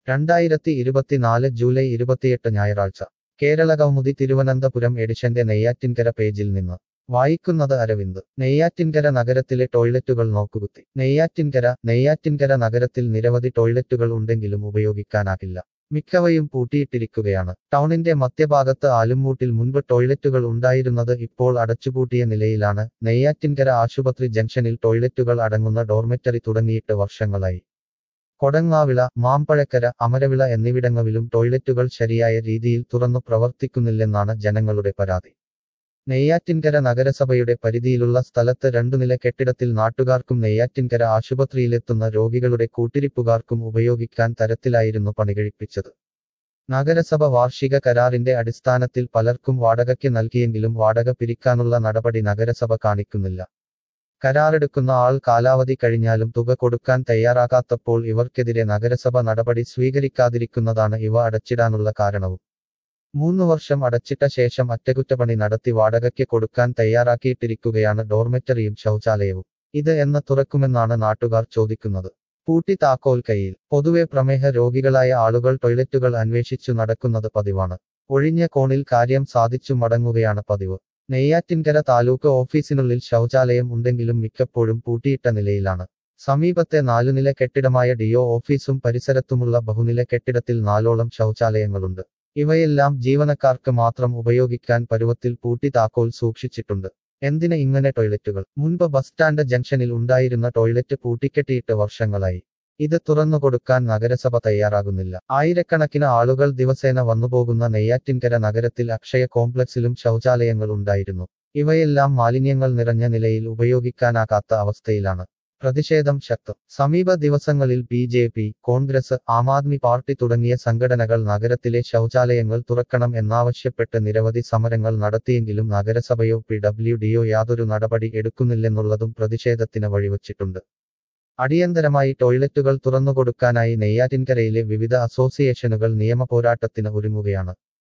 രണ്ടായിരത്തി ഇരുപത്തിനാല് ജൂലൈ ഇരുപത്തിയെട്ട് ഞായറാഴ്ച കേരള കൗമുദി തിരുവനന്തപുരം എഡിഷന്റെ നെയ്യാറ്റിൻകര പേജിൽ നിന്ന് വായിക്കുന്നത് അരവിന്ദ് നെയ്യാറ്റിൻകര നഗരത്തിലെ ടോയ്ലറ്റുകൾ നോക്കുകുത്തി നെയ്യാറ്റിൻകര നെയ്യാറ്റിൻകര നഗരത്തിൽ നിരവധി ടോയ്ലറ്റുകൾ ഉണ്ടെങ്കിലും ഉപയോഗിക്കാനാകില്ല മിക്കവയും പൂട്ടിയിട്ടിരിക്കുകയാണ് ടൗണിന്റെ മധ്യഭാഗത്ത് ആലുംമൂട്ടിൽ മുൻപ് ടോയ്ലറ്റുകൾ ഉണ്ടായിരുന്നത് ഇപ്പോൾ അടച്ചുപൂട്ടിയ നിലയിലാണ് നെയ്യാറ്റിൻകര ആശുപത്രി ജംഗ്ഷനിൽ ടോയ്ലറ്റുകൾ അടങ്ങുന്ന ഡോർമെറ്ററി തുടങ്ങിയിട്ട് വർഷങ്ങളായി കൊടങ്ങാവിള മാമ്പഴക്കര അമരവിള എന്നിവിടങ്ങളിലും ടോയ്ലറ്റുകൾ ശരിയായ രീതിയിൽ തുറന്നു പ്രവർത്തിക്കുന്നില്ലെന്നാണ് ജനങ്ങളുടെ പരാതി നെയ്യാറ്റിൻകര നഗരസഭയുടെ പരിധിയിലുള്ള സ്ഥലത്ത് രണ്ടുനില കെട്ടിടത്തിൽ നാട്ടുകാർക്കും നെയ്യാറ്റിൻകര ആശുപത്രിയിലെത്തുന്ന രോഗികളുടെ കൂട്ടിരിപ്പുകാർക്കും ഉപയോഗിക്കാൻ തരത്തിലായിരുന്നു പണികഴിപ്പിച്ചത് നഗരസഭ വാർഷിക കരാറിന്റെ അടിസ്ഥാനത്തിൽ പലർക്കും വാടകയ്ക്ക് നൽകിയെങ്കിലും വാടക പിരിക്കാനുള്ള നടപടി നഗരസഭ കാണിക്കുന്നില്ല കരാറെടുക്കുന്ന ആൾ കാലാവധി കഴിഞ്ഞാലും തുക കൊടുക്കാൻ തയ്യാറാകാത്തപ്പോൾ ഇവർക്കെതിരെ നഗരസഭ നടപടി സ്വീകരിക്കാതിരിക്കുന്നതാണ് ഇവ അടച്ചിടാനുള്ള കാരണവും മൂന്ന് വർഷം അടച്ചിട്ട ശേഷം അറ്റകുറ്റപ്പണി നടത്തി വാടകയ്ക്ക് കൊടുക്കാൻ തയ്യാറാക്കിയിട്ടിരിക്കുകയാണ് ഡോർമെറ്ററിയും ശൗചാലയവും ഇത് എന്ന് തുറക്കുമെന്നാണ് നാട്ടുകാർ ചോദിക്കുന്നത് പൂട്ടി താക്കോൽ കയ്യിൽ പൊതുവെ പ്രമേഹ രോഗികളായ ആളുകൾ ടോയ്ലറ്റുകൾ അന്വേഷിച്ചു നടക്കുന്നത് പതിവാണ് ഒഴിഞ്ഞ കോണിൽ കാര്യം സാധിച്ചു മടങ്ങുകയാണ് പതിവ് നെയ്യാറ്റിൻകര താലൂക്ക് ഓഫീസിനുള്ളിൽ ശൗചാലയം ഉണ്ടെങ്കിലും മിക്കപ്പോഴും പൂട്ടിയിട്ട നിലയിലാണ് സമീപത്തെ നാലുനില കെട്ടിടമായ ഡിഒ ഓഫീസും പരിസരത്തുമുള്ള ബഹുനില കെട്ടിടത്തിൽ നാലോളം ശൗചാലയങ്ങളുണ്ട് ഇവയെല്ലാം ജീവനക്കാർക്ക് മാത്രം ഉപയോഗിക്കാൻ പരുവത്തിൽ പൂട്ടി താക്കോൽ സൂക്ഷിച്ചിട്ടുണ്ട് എന്തിന് ഇങ്ങനെ ടോയ്ലറ്റുകൾ മുൻപ് ബസ് സ്റ്റാൻഡ് ജംഗ്ഷനിൽ ഉണ്ടായിരുന്ന ടോയ്ലറ്റ് പൂട്ടിക്കെട്ടിയിട്ട് വർഷങ്ങളായി ഇത് തുറന്നുകൊടുക്കാൻ നഗരസഭ തയ്യാറാകുന്നില്ല ആയിരക്കണക്കിന് ആളുകൾ ദിവസേന വന്നുപോകുന്ന നെയ്യാറ്റിൻകര നഗരത്തിൽ അക്ഷയ കോംപ്ലക്സിലും ശൗചാലയങ്ങൾ ഉണ്ടായിരുന്നു ഇവയെല്ലാം മാലിന്യങ്ങൾ നിറഞ്ഞ നിലയിൽ ഉപയോഗിക്കാനാകാത്ത അവസ്ഥയിലാണ് പ്രതിഷേധം ശക്തം സമീപ ദിവസങ്ങളിൽ B J P Congress Aam Aadmi Party തുടങ്ങിയ സംഘടനകൾ നഗരത്തിലെ ശൗചാലയങ്ങൾ തുറക്കണം എന്നാവശ്യപ്പെട്ട് നിരവധി സമരങ്ങൾ നടത്തിയെങ്കിലും നഗരസഭയോ പി ഡബ്ല്യു ഡിയോ യാതൊരു നടപടി എടുക്കുന്നില്ലെന്നുള്ളതും പ്രതിഷേധത്തിന് വഴിവച്ചിട്ടുണ്ട് അടിയന്തരമായി ടോയ്ലറ്റുകൾ തുറന്നുകൊടുക്കാനായി നെയ്യാറ്റിൻകരയിലെ വിവിധ അസോസിയേഷനുകൾ നിയമപോരാട്ടത്തിന് ഒരുങ്ങുകയാണ്